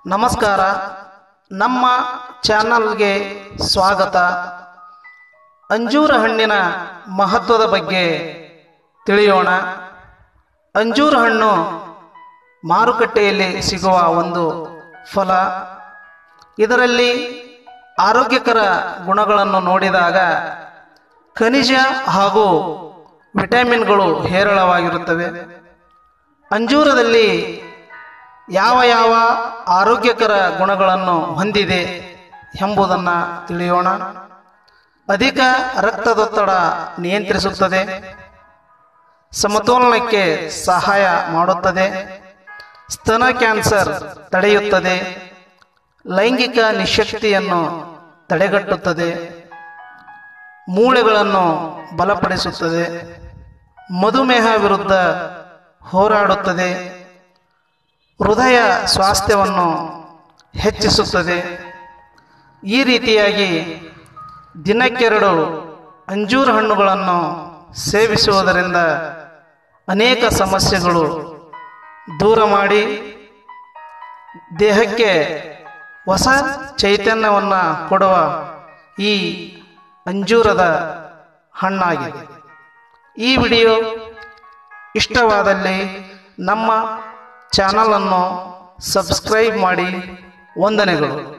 ನಮಸ್ಕಾರ ನಮ್ಮ ಚಾನಲ್ಗೆ ಸ್ವಾಗತ ಅಂಜೂರ ಹಣ್ಣಿನ ಮಹತ್ವದ ಬಗ್ಗೆ ತಿಳಿಯೋಣ ಅಂಜೂರ ಹಣ್ಣು ಮಾರುಕಟ್ಟೆಯಲ್ಲಿ ಸಿಗುವ ಒಂದು ಫಲ ಇದರಲ್ಲಿ ಆರೋಗ್ಯಕರ ಗುಣಗಳನ್ನು ನೋಡಿದಾಗ ಖನಿಜ ಹಾಗೂ ವಿಟಮಿನ್ಗಳು ಹೇರಳವಾಗಿರುತ್ತವೆ ಅಂಜೂರದಲ್ಲಿ ಯಾವ ಯಾವ ಆರೋಗ್ಯಕರ ಗುಣಗಳನ್ನು ಹೊಂದಿದೆ ಎಂಬುದನ್ನು ತಿಳಿಯೋಣ ಅಧಿಕ ರಕ್ತದೊತ್ತಡ ನಿಯಂತ್ರಿಸುತ್ತದೆ ಸಮತೋಲನಕ್ಕೆ ಸಹಾಯ ಮಾಡುತ್ತದೆ ಸ್ತನ ಕ್ಯಾನ್ಸರ್ ತಡೆಯುತ್ತದೆ ಲೈಂಗಿಕ ನಿಶಕ್ತಿಯನ್ನು ತಡೆಗಟ್ಟುತ್ತದೆ ಮೂಳೆಗಳನ್ನು ಬಲಪಡಿಸುತ್ತದೆ ಮಧುಮೇಹ ವಿರುದ್ಧ ಹೋರಾಡುತ್ತದೆ ಹೃದಯ ಸ್ವಾಸ್ಥ್ಯವನ್ನು ಹೆಚ್ಚಿಸುತ್ತದೆ ಈ ರೀತಿಯಾಗಿ ದಿನಕ್ಕೆರಡು ಅಂಜೂರ ಹಣ್ಣುಗಳನ್ನು ಸೇವಿಸುವುದರಿಂದ ಅನೇಕ ಸಮಸ್ಯೆಗಳು ದೂರ ಮಾಡಿ ದೇಹಕ್ಕೆ ಹೊಸ ಚೈತನ್ಯವನ್ನು ಕೊಡುವ ಈ ಅಂಜೂರದ ಹಣ್ಣಾಗಿದೆ ಈ ವಿಡಿಯೋ ಇಷ್ಟವಾದಲ್ಲಿ ನಮ್ಮ ಚಾನಲನ್ನು ಸಬ್ಸ್ಕ್ರೈಬ್ ಮಾಡಿ ವಂದನೆಗಳು